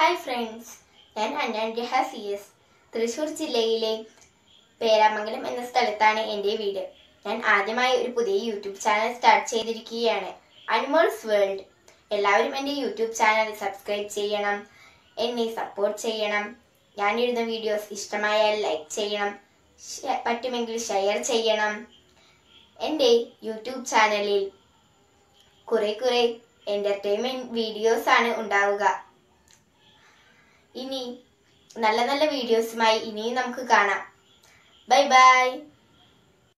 hi friends ഞാൻ അന്നാൻഡി ഹസിയസ് തൃശ്ശൂർ ജില്ലയിലെ പേരാമംഗലം എന്ന സ്ഥലത്താണ് എൻ്റെ വീട് ഞാൻ ആദ്യമായി ഒരു പുതിയ യൂട്യൂബ് ചാനൽ സ്റ്റാർട്ട് ചെയ്തിരിക്കുകയാണ് അനിമൽസ് വേൾഡ് എല്ലാവരും എൻ്റെ യൂട്യൂബ് ചാനൽ സബ്സ്ക്രൈബ് ചെയ്യണം എന്നെ സപ്പോർട്ട് ചെയ്യണം ഞാൻ ഇടുന്ന വീഡിയോസ് ഇഷ്ടമായാൽ ലൈക്ക് ചെയ്യണം ഷെ- പറ്റുമെങ്കിൽ ഷെയർ ചെയ്യണം എൻ്റെ യൂട്യൂബ് ചാനലിൽ കുറെ കുറെ എന്റർടൈൻമെന്റ് വീഡിയോസ് ആണ് ഉണ്ടാവുക ഇനി നല്ല നല്ല വീഡിയോസുമായി ഇനിയും നമുക്ക് കാണാം ബൈ ബൈ